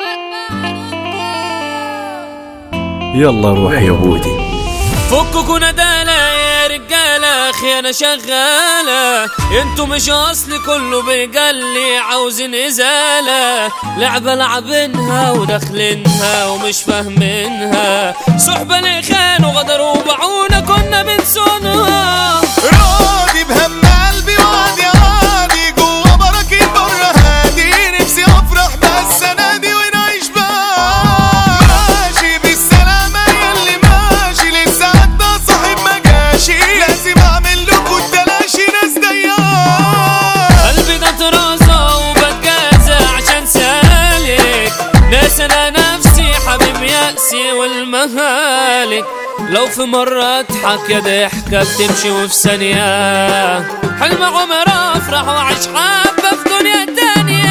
يلا روح يا بودي فككوا ندالة يا رجالة خيانة شغالة انتوا مش اصلي كله بيجلي عاوزين ازالة لعبة لعبينها وداخلينها ومش فاهمينها صحبة اللي خانوا غدروا وباعونا كنا بنسونها راضي بهم قلبي وعدي عادي جوا بركة بره هادي نفسي افرح بس انادي ونعيش بقى ماشي بالسلامة ياللي ماشي لسه عدى صاحب ما جاشي لازم اعمل لكم التلاشي ناس ضيقة قلبي ده طرازة وبتجازى عشان سالك ناس انا نفسي حبيب يأسي والمهالك لو في مرة اضحك يا ضحكة بتمشي وفي ثانية حلم عمر افرح واعيش حبة في دنيا تانية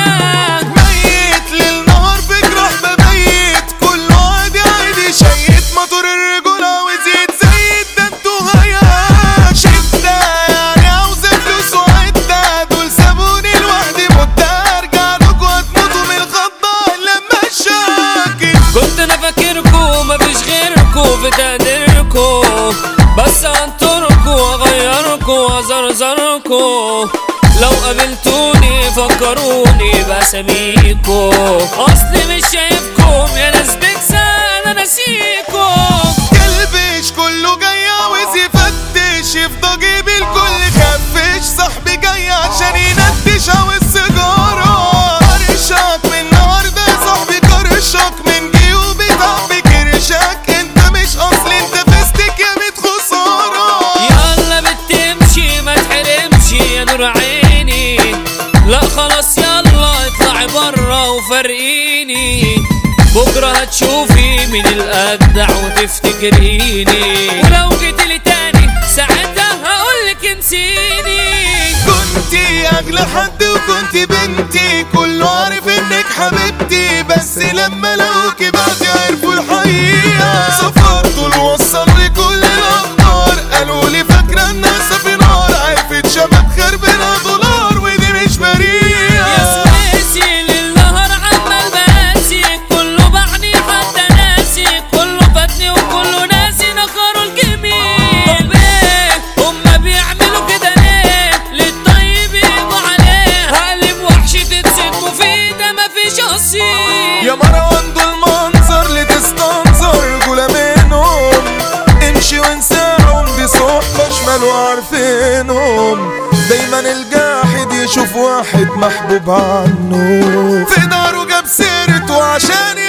ميت للنهار بجرح ببيت كله عادي عادي شيت موتور الرجولة وزيد زيد ده انتوا هيا شدة يعني عاوزة فلوس وعدة دول سابوني لوحدي مدة ارجع لكم هتموتوا من الخضة لما الشاكل كنت انا فاكركو مفيش غيركو في تقديركو بس انطركو واغيركو وازرزركو لو قابلتوني فكروني باساميكو اصلي مش شايفكم يا ناس بكسان انا ناسيكو كلبش كله جاي عاوز يفتش يفضى جيب الكل خفش صاحبي جاي عشان ينتش عاوز سيجارة قرشك من النهاردة يا صاحبي قرشك من جيوبي صاحبي كرشك انت مش اصل انت فستك يا ميت خسارة يلا بتمشي ما تحرمش يا نور عيني لا خلاص يلا اطلعي برا وفرقيني بكرة هتشوفي من الأجدع وتفتكريني ولو جيت لي تاني ساعتها هقولك انسيني كنتي اغلى حد وكنتي بنتي كله عارف انك حبيبتي بس لما لقوكي بعدي عرفوا الحقيقة سافرتوا الوصل لكل الاخبار قالوا لي فاكرة الناس في نار عرفت شباب خربنا دولار ودي مش يا بريئة سويسي للنهار عمال باسي كله بعني حتى ناسي كله فاتني وكله ناسي نخروا الجميل طب ايه هما بيعملوا كده ليه للطيب يبقوا عليه هقلب وحش تتسد مفيدة مفيش اصيل يا مروان دول منظر لتستنظر جولة منهم امشي وانساهم دي صحبة شمال وعارفينهم دايما الجاحد يشوف واحد محبوب عنه في داره جاب سيرته عشان